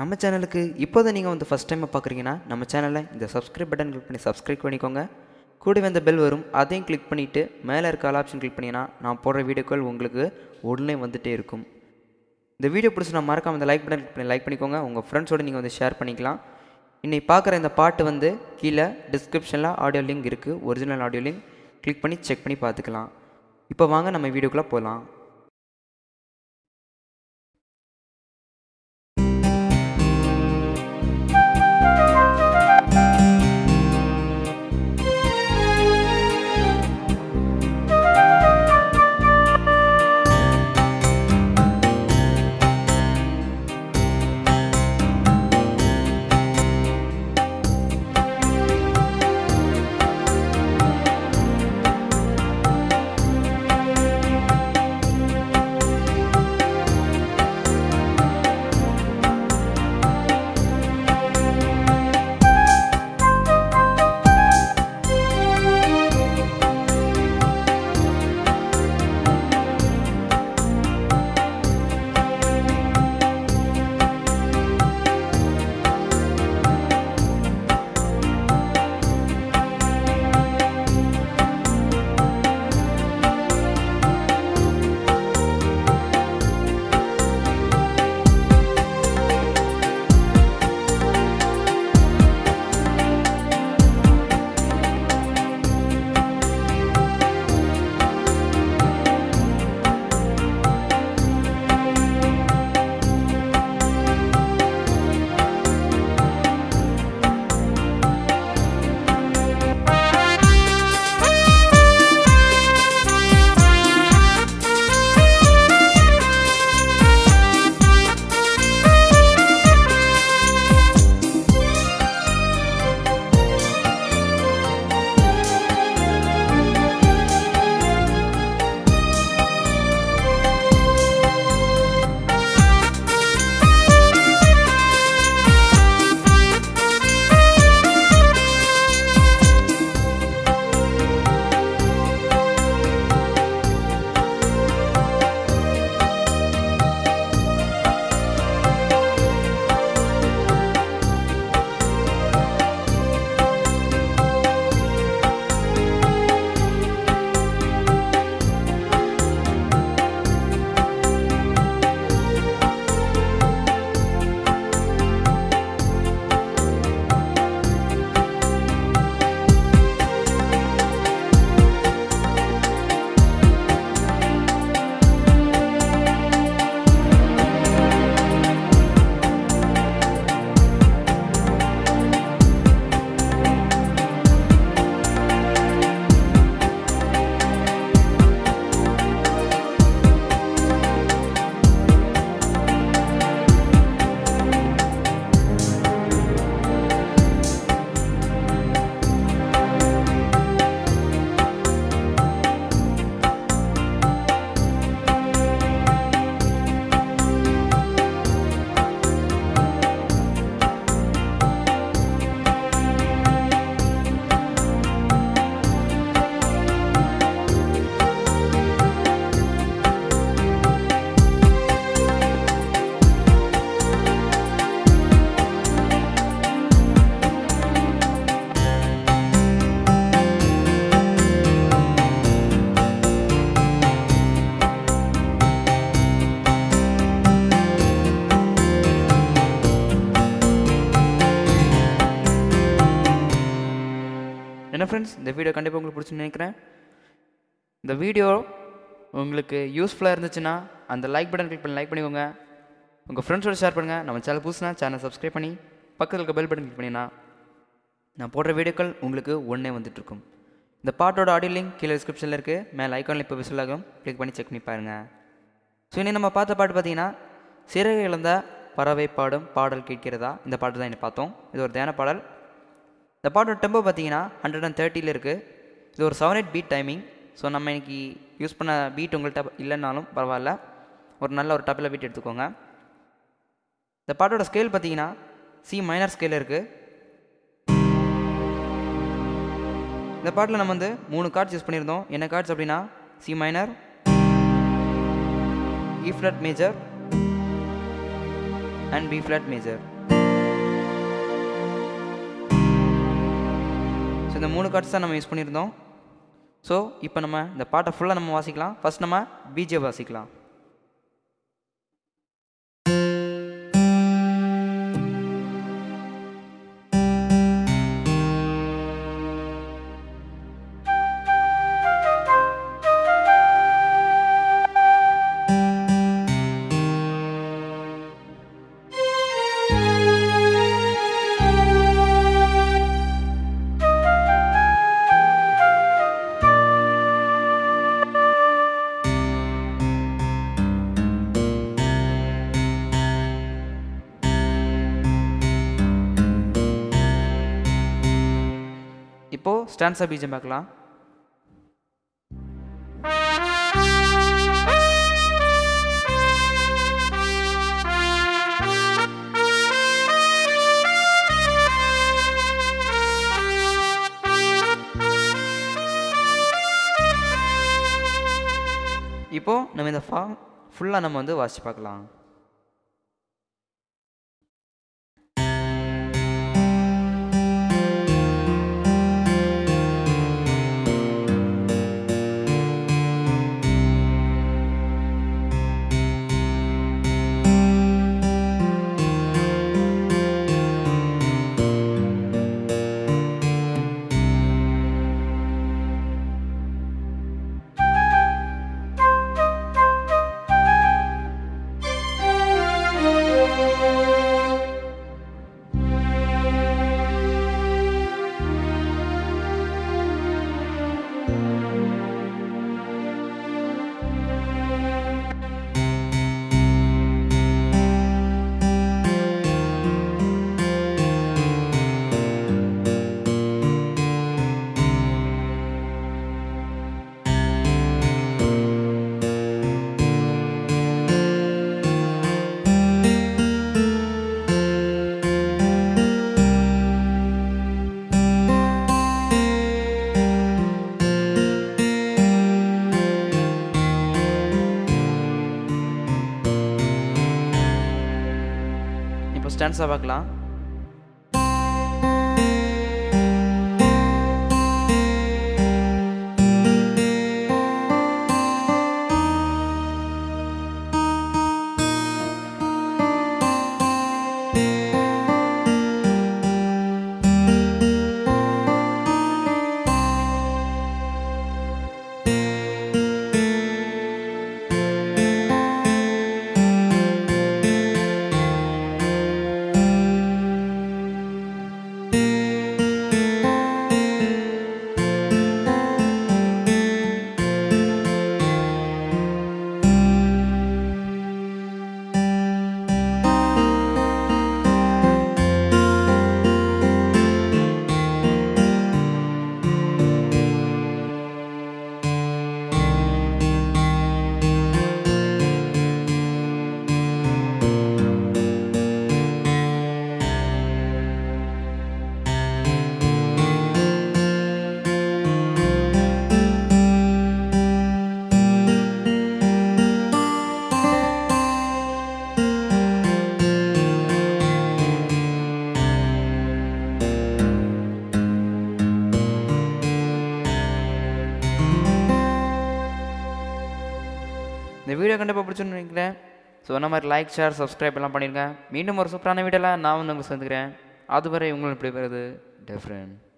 நம்ம சேனலுக்கு இப்போ தான் நீங்கள் வந்து ஃபஸ்ட் டைம் பார்க்குறீங்கன்னா நம்ம சேனலை இந்த சப்ஸ்கிரைப் பட்டன் கிளிக் பண்ணி சப்ஸ்கிரைப் பண்ணிக்கோங்க கூடவே அந்த பெல் வரும் அதையும் கிளிக் பண்ணிவிட்டு மேலே இருக்க ஆல் ஆப்ஷன் கிளிக் பண்ணிங்கன்னா நான் போடுற வீடியோக்கள் உங்களுக்கு உடனே வந்துகிட்டே இருக்கும் இந்த வீடியோ பிடிச்சி நான் மறக்காம இந்த லைக் பட்டன் கிளிக் பண்ணி லைக் பண்ணிக்கோங்க உங்கள் ஃப்ரெண்ட்ஸோடு நீங்கள் வந்து ஷேர் பண்ணிக்கலாம் இன்னைக்கு பார்க்குற இந்த பாட்டு வந்து கீழே டிஸ்கிரிப்ஷனில் ஆடியோ லிங்க் இருக்குது ஒரிஜினல் ஆடியோ லிங்க் கிளிக் பண்ணி செக் பண்ணி பார்த்துக்கலாம் இப்போ வாங்க நம்ம வீடியோக்குள்ளே போகலாம் என்ன ஃப்ரெண்ட்ஸ் இந்த வீடியோ கண்டிப்பாக உங்களுக்கு பிடிச்சுன்னு நினைக்கிறேன் இந்த வீடியோ உங்களுக்கு யூஸ்ஃபுல்லாக இருந்துச்சுன்னா அந்த லைக் பட்டன் கிளிக் பண்ணி லைக் பண்ணிக்கோங்க உங்கள் ஃப்ரெண்ட்ஸோட ஷேர் பண்ணுங்கள் நம்ம சேனல் புதுசுனா சேனல் சப்ஸ்கிரைப் பண்ணி பக்கத்தில் இருக்க பெல் பட்டன் கிளிக் பண்ணினா நான் போடுற வீடியோக்கள் உங்களுக்கு ஒன்றே வந்துட்டுருக்கும் இந்த பாட்டோட ஆடியோ லிங்க் கீழே டிஸ்கிரிப்ஷனில் இருக்குது மேலே ஐக்கானில் இப்போ விசில் ஆகும் கிளிக் பண்ணி செக் பண்ணி பாருங்கள் ஸோ இனி நம்ம பார்த்த பாட்டு பார்த்தீங்கன்னா சிறகு இழந்த பறவை பாடும் பாடல் கேட்கிறதா இந்த பாட்டு தான் இன்னைக்கு பார்த்தோம் இது ஒரு தியான பாடல் இந்த பாட்டோட டெம்போ பார்த்தீங்கன்னா ஹண்ட்ரட் அண்ட் தேர்ட்டியில் இருக்குது இது ஒரு seven eight beat timing so நம்ம இன்னைக்கு யூஸ் பண்ண பீட் உங்கள்கிட்ட இல்லைனாலும் பரவாயில்ல ஒரு நல்ல ஒரு டப்பில் பீட் எடுத்துக்கோங்க இந்த பாட்டோட ஸ்கேல் பார்த்தீங்கன்னா சி மைனர் ஸ்கேல் இருக்குது இந்த பாட்டில் நம்ம வந்து மூணு கார்ட்ஸ் யூஸ் பண்ணியிருந்தோம் என்ன கார்ட்ஸ் அப்படின்னா C minor E flat major and B flat major so இந்த மூணு கார்ட்ஸ் தான் நம்ம யூஸ் பண்ணியிருந்தோம் ஸோ இப்போ நம்ம இந்த பாட்டை ஃபுல்லாக நம்ம வாசிக்கலாம் ஃபஸ்ட் நம்ம பிஜே வாசிக்கலாம் இப்போது ஸ்டான்ஸா பீஜம் பார்க்கலாம் இப்போது நம்ம இந்த ஃபா ஃபுல்லாக நம்ம வந்து வாசித்து பார்க்கலாம் இப்போ ஸ்டான்ஸாக பார்க்கலாம் இந்த வீடியோ கண்டிப்பாக பிடிச்சுன்னு நினைக்கிறேன் ஸோ அந்த மாதிரி லைக் ஷேர் சப்ஸ்கிரைப் எல்லாம் பண்ணிடுங்க மீண்டும் ஒரு சூப்பரான வீடியோவில் நான் வந்து உங்களுக்கு சேர்ந்துக்கிறேன் அதுவரை உங்களை இப்படி வருது டிஃப்ரெண்ட்